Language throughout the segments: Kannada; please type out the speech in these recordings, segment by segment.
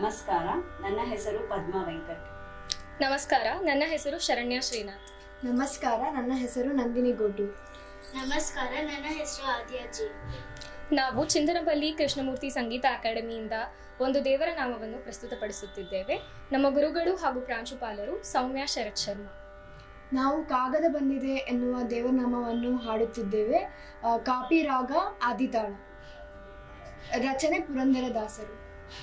ನಮಸ್ಕಾರ ನನ್ನ ಹೆಸರು ಪದ್ಮಾ ವೆಂಕಟ್ ನಮಸ್ಕಾರ ನನ್ನ ಹೆಸರು ಶರಣ್ಯ ಶ್ರೀನಾಥ್ ನಮಸ್ಕಾರ ನನ್ನ ಹೆಸರು ನಂದಿನಿ ಗೋಟು ನಮಸ್ಕಾರ ನನ್ನ ಹೆಸರು ಆದ್ಯಾಜಿ ನಾವು ಚಿಂದನಬಲ್ಲಿ ಕೃಷ್ಣಮೂರ್ತಿ ಸಂಗೀತ ಅಕಾಡೆಮಿಯಿಂದ ಒಂದು ದೇವರ ನಾಮವನ್ನು ಪ್ರಸ್ತುತಪಡಿಸುತ್ತಿದ್ದೇವೆ ನಮ್ಮ ಗುರುಗಳು ಹಾಗೂ ಪ್ರಾಂಶುಪಾಲರು ಸೌಮ್ಯ ಶರತ್ ಶರ್ಮಾ ನಾವು ಕಾಗದ ಬಂದಿದೆ ಎನ್ನುವ ದೇವನಾಮವನ್ನು ಹಾಡುತ್ತಿದ್ದೇವೆ ಆ, ಕಾಪಿ ರಾಗ ಆದಿತಾಳ ರಚನೆ ಪುರಂದರದಾಸರು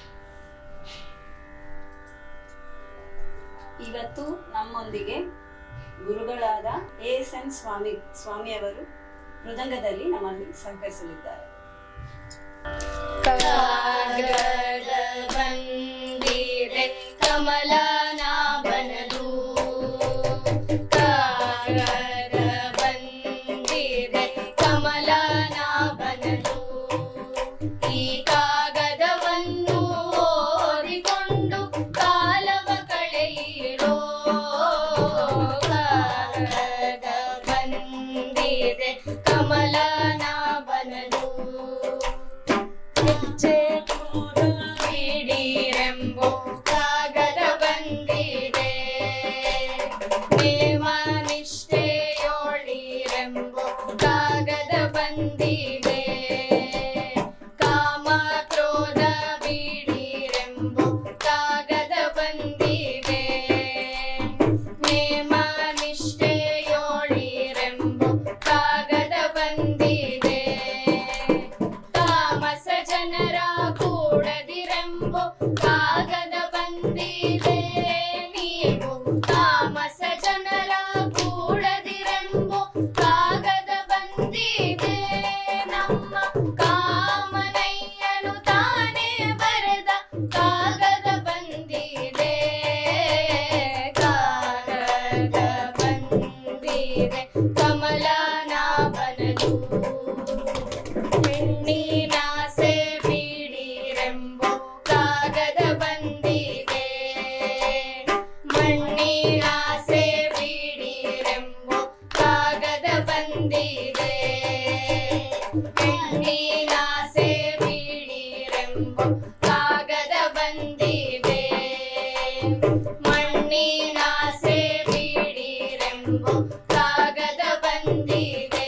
ಇವತ್ತು ನಮ್ಮೊಂದಿಗೆ ಗುರುಗಳಾದ ಎ ಎಸ್ ಎನ್ ಸ್ವಾಮಿ ಸ್ವಾಮಿಯವರು ಮೃದಂಗದಲ್ಲಿ ನಮ್ಮಲ್ಲಿ ಸಹಕರಿಸಲಿದ್ದಾರೆ ಕಾಗದ ಬಂದಿದೆ ಕಮಲನಾಭನದು ಕಾಗದ ಬಂದಿದೆ ಕಮಲನಾಭನದು ಈ ಕಾಗದವನ್ನು ಓದಿಕೊಂಡು ಕಾಲವ ಕಳೆಯಿರೋ ಕಾಗದ ಬಂದಿದೆ ಕಮಲನಾಭನದು ಹೆಜ್ಜೆ ಬಿಡಿರೆಂಬೋ ಕಾಗದ ಬಂದಿದೆ ನೇಮ ನಿಷ್ಠೆಯೋಳಿರೆಂಬೋ ಕಾಗದ ಬಂದಿದೆ ಕಾಮ ಕ್ರೋಧ ಬಿಡಿರೆಂಬೋ ಕಾಗದ ಬಂದಿದೆ ನೇಮ ನಿಷ್ಠೆಯೋಳಿರೆಂಬೋ ಕಾಗದ ಬಂದಿದೆ ತಾಮಸ ಜನರ ಕೂಡದಿರೆಂಬೋ ಕಾಗದ ಬಂದಿದೆ ನೀವು ತಾಮಸ ಜನರ ಕೂಡದಿರೆಂಬೋ ಕಾಗದ ಬಂದಿದೆ ನಮ್ಮ ಕಾಮನಯ್ಯನು ತಾನೇ ಬರೆದ ಕಾಗದ ಬಂದಿದೆ ಕಾಗದ ಬಂದಿದೆ ಕಮಲನಾಭನದು ಹೆಣ್ಣಿನಾಸೆ ಬಿಡಿರೆಂಬೋ ಕಾಗದ ಬಂದಿದೆ ಮಣ್ಣಿನಾಸೆ ಬಿಡಿರೆಂಬೋ ಕಾಗದ ಬಂದಿದೆ ಹೆಣ್ಣಿನಾಸೆ ಬಿಡಿರೆಂಬೋ ಕಾಗದ ಬಂದಿದೆ ಮಣ್ಣಿನಾಸೆ ಬಿಡಿರೆಂಬೋ ಕಾಗದ ಬಂದಿದೆ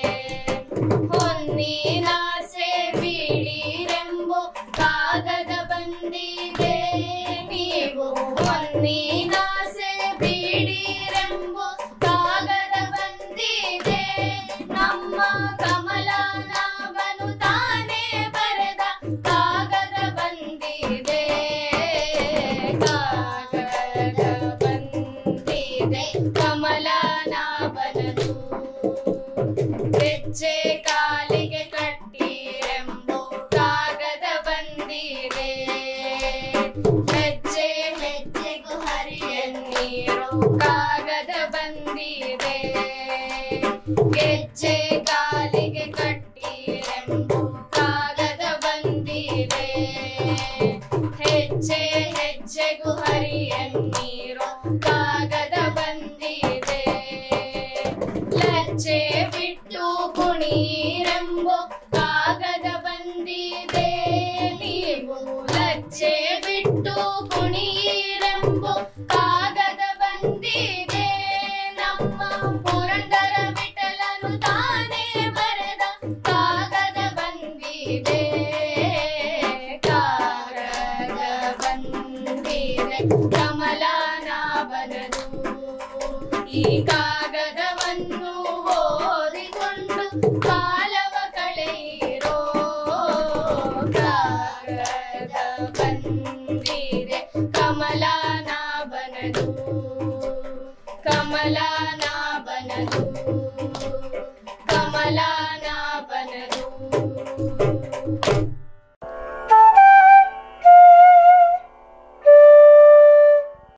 ಹೊನ್ನಿನಾಸೆ ಬಿಡಿರೆಂಬೋ ಕಾಗದ ಬಂದಿದೆ ನೀವು ಹೊನ್ನಿನಾಸೆ ಬಿಡಿರೆಂಬೋ ಕಾಗದ ಬಂದಿದೆ ನಮ್ಮ ಕಮಲನಾಭನು ತಾನೇ ಬರೆದ ಕಾಗದ ಬಂದಿದೆ ಕಾಗದ ಬಂದಿದೆ ಕಮಲನಾಭನದು ಹೆಜ್ಜೆ ಕಾಲಿಗೆ ಕಟ್ಟಿರೆಂಬೋ ಕಾಗದ ಬಂದಿದೆ ಹೆಜ್ಜೆ ಹೆಜ್ಜೆಗೂ ಹರಿಯನ್ನೀರು ಕಾಗದ ಬಂದಿದೆ ಹೆಜ್ಜೆ ಕಾಲಿಗೆ ಕಟ್ಟಿರೆಂಬೋ ಕಾಗದ ಬಂದಿದೆ ಹೆಜ್ಜೆ ಹೆಜ್ಜೆಗೂ ಹರಿಯನ್ನೀರು ಕಾಗದ ಬಂದಿದೆ ಲಜ್ಜೆ ಬಿಟ್ಟು ಕುಣೀರೆಂಬೋ ಕಾಗದ ಬಂದಿದೆ ನೀವು ಲಜ್ಜೆ ಬಿಟ್ಟು ಕುಣೀರೆಂಬೋ ಕಾಗದ ಬಂದಿದೆ ನಮ್ಮ ಪುರಂದರ ವಿಠಲನು ತಾನೇ ಬರೆದ ಕಾಗದ ಬಂದಿದೆ ಕಾಗದ ಬಂದಿದೆ ಕಮಲನಾಭನದು ಈ ಕಾಗದವನ್ನು ಓದಿಕೊಂಡು ಕಾಲವ ಕಳೆಯಿರೋ ಕಾಗದ ಬಂದಿದೆ